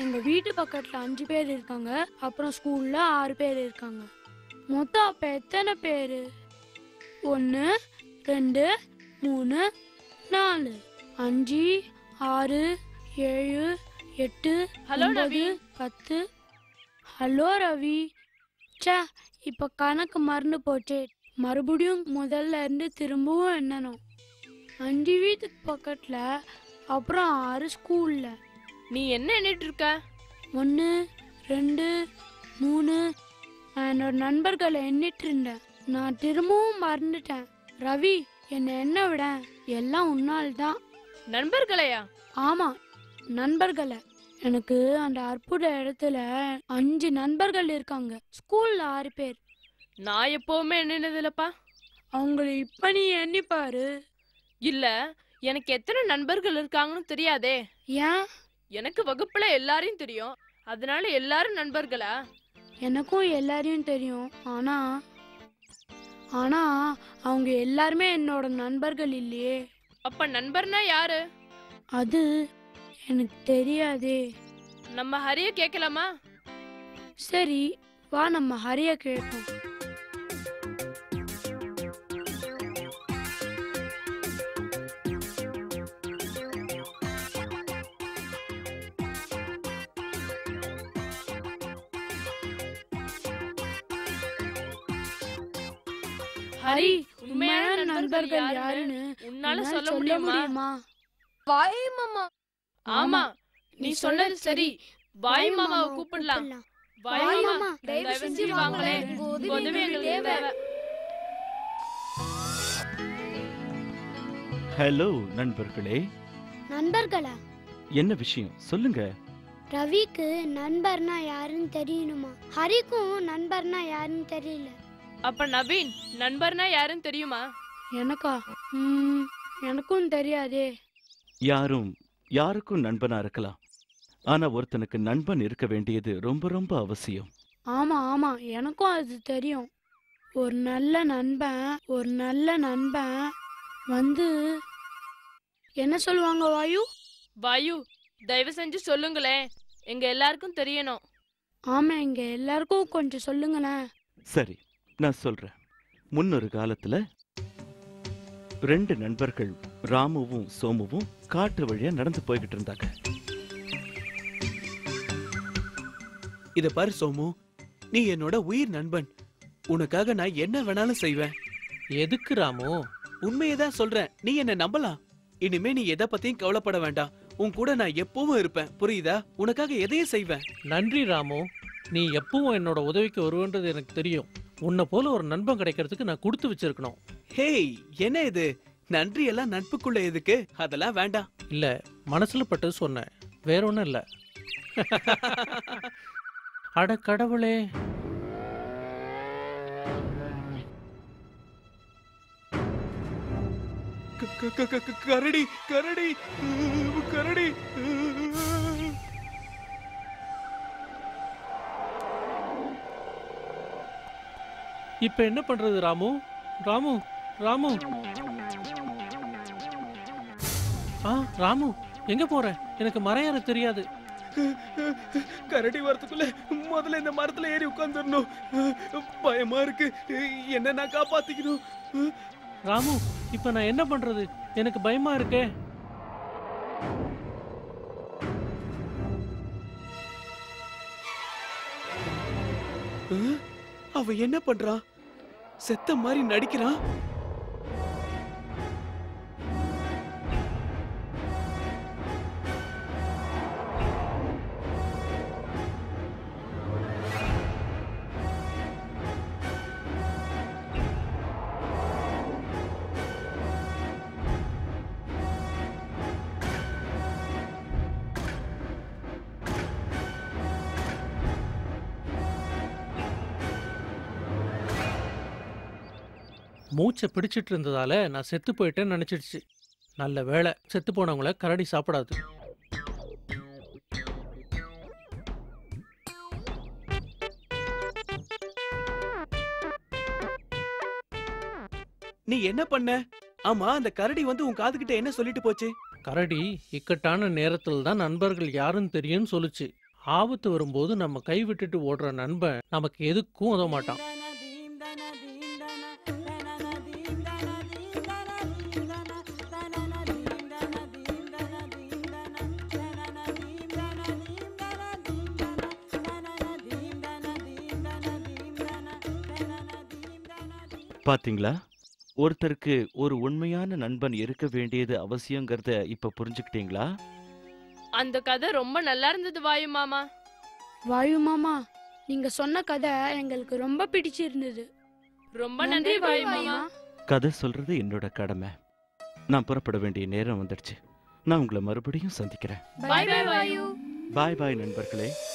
எங்க வீட்டு பக்கத்துல அஞ்சு பேர் இருக்காங்க அப்புறம் ஸ்கூல்ல ஆறு பேர் இருக்காங்க மொத்தம் அப்ப எத்தனை பேரு ஒன்று ரெண்டு மூணு நாலு அஞ்சு ஆறு ஏழு எட்டு ஹலோ ஒன்பது, ரவி. பத்து ஹலோ ரவி ச்சே இப்போ கணக்கு மறந்து போச்சே மறுபடியும் முதல்ல இருந்து திரும்பவும் எண்ணணும் அஞ்சு வீட்டுக்கு பக்கத்தில் அப்புறம் ஆறு ஸ்கூலில் நீ என்ன எண்ணிட்டு இருக்க ஒன்று ரெண்டு மூணு நான் என்னோட நண்பர்களை எண்ணிட்டு இருந்தேன் நான் திரும்பவும் மறந்துட்டேன் ரவி என்னை என்ன விட எல்லாம் உன்னால் தான் நண்பர்களையா ஆமாம் நண்பர்களை எனக்கு அந்த அற்புத இடத்துல அஞ்சு நண்பர்கள் இருக்காங்க ஸ்கூல்ல ஆறு பேர் நான் எப்பவுமே எண்ணினதில்லப்பா அவங்கள இப்ப நீ எண்ணி பாரு இல்ல எனக்கு எத்தனை நண்பர்கள் இருக்காங்கன்னு தெரியாதே ஏன் எனக்கு வகுப்புல எல்லாரையும் தெரியும் அதனால எல்லாரும் நண்பர்களா எனக்கும் எல்லாரையும் தெரியும் ஆனா ஆனா அவங்க எல்லாருமே என்னோட நண்பர்கள் இல்லையே அப்ப நண்பர்னா யாரு அது எனக்கு தெரியாதே நம்ம ஹரிய கேட்கலாமா சரி வா நம்ம ஹரிய கேட்போம் ஹரி உண்மையான நண்பர்கள் யாருன்னு உன்னால உன்னால் சொல்ல முடியுமா வாய் மாமா ஆமா நீ சொன்னது சரி வாய் மாமாவை கூப்பிடலாம் வாய் வாய் மாமா மாமா, தயவு தயவு செஞ்சு செஞ்சு வாங்களேன் வாங்களேன். உங்க உங்க உதவி உதவி எங்களுக்கு எங்களுக்கு தேவை. தேவை ஹலோ நண்பர்களே நண்பர்களா என்ன விஷயம் சொல்லுங்க ரவிக்கு நண்பர்னா யாருன்னு தெரியணுமா ஹரிக்கும் நண்பர்னா யாருன்னு தெரியல அப்ப நவீன் நண்பர்னா யாருன்னு தெரியுமா எனக்கா ம், எனக்கும் தெரியாதே யாரும் யாருக்கும் நண்பனா இருக்கலாம் ஆனா ஒருத்தனுக்கு நண்பன் இருக்க வேண்டியது ரொம்ப ரொம்ப அவசியம் ஆமா ஆமா எனக்கும் அது தெரியும் ஒரு நல்ல நண்பன் ஒரு நல்ல நண்பன் வந்து என்ன சொல்லுவாங்க வாயு வாயு தயவு செஞ்சு சொல்லுங்களேன் எங்க எல்லாருக்கும் தெரியணும் ஆமா இங்க எல்லாருக்கும் கொஞ்சம் சொல்லுங்களேன் சரி நான் சொல்றேன் முன்னொரு காலத்துல ரெண்டு நண்பர்கள் ராமுவும் சோமுவும் காட்டு வழியா நடந்து போய்கிட்டு இருந்தாங்க இத பாரு சோமு நீ என்னோட உயிர் நண்பன் உனக்காக நான் என்ன வேணாலும் செய்வேன் எதுக்கு ராமு உண்மையை தான் சொல்றேன் நீ என்ன நம்பலாம் இனிமே நீ எதை பத்தியும் கவலைப்பட வேண்டாம் உன் கூட நான் எப்பவும் இருப்பேன் புரியுதா உனக்காக எதையும் செய்வேன் நன்றி ராமு நீ எப்பவும் என்னோட உதவிக்கு வருவன்றது எனக்கு தெரியும் உன்னை போல ஒரு நண்பன் கிடைக்கிறதுக்கு நான் கொடுத்து வச்சிருக்கணும் ஹேய் என்ன இது நன்றி எல்லாம் நட்புக்குள்ள எதுக்கு அதெல்லாம் வேண்டாம் இல்ல மனசுல பட்டது சொன்னேன் வேற ஒண்ணும் இல்ல அட கடவுளே க- க- க- க- க- கரடி கரடி உம், கரடி இப்ப என்ன பண்றது ராமு ராமு ராமு ஆ ராமு எங்க போற எனக்கு மறையாற தெரியாது கரடி வரதுக்குள்ள முதல்ல இந்த மரத்துல ஏறி உட்காந்துடணும் பயமா இருக்கு என்ன நான் காப்பாத்திக்கணும் ராமு இப்ப நான் என்ன பண்றது எனக்கு பயமா இருக்கே அஹ், அவன் என்ன பண்றான் செத்த மாதிரி நடிக்கிறான் மூச்சை பிடிச்சிட்டு இருந்ததால நான் செத்து போயிட்டேன்னு நினைச்சிடுச்சு நல்ல வேளை செத்து போனவங்கள கரடி சாப்பிடாது நீ என்ன பண்ண ஆமா அந்த கரடி வந்து உன் காதுகிட்ட என்ன சொல்லிட்டு போச்சு கரடி இக்கட்டான நேரத்தில் தான் நண்பர்கள் யாருன்னு தெரியும்னு சொல்லுச்சு ஆபத்து வரும்போது நம்ம கை விட்டுட்டு ஓடுற நண்பன் நமக்கு எதுக்கும் உதவ மாட்டான் பாத்தீங்களா ஒருத்தருக்கு ஒரு உண்மையான நண்பன் இருக்க வேண்டியது அவசியங்கிறத இப்ப புரிஞ்சுக்கிட்டீங்களா அந்த கதை ரொம்ப நல்லா இருந்தது வாயு மாமா வாயு மாமா நீங்க சொன்ன கதை எங்களுக்கு ரொம்ப பிடிச்சிருந்தது ரொம்ப நன்றி வாயு மாமா கதை சொல்றது என்னோட கடமை நான் புறப்பட வேண்டிய நேரம் வந்துடுச்சு நான் உங்களை மறுபடியும் சந்திக்கிறேன் பை பை வாயு பாய் பாய் நண்பர்களே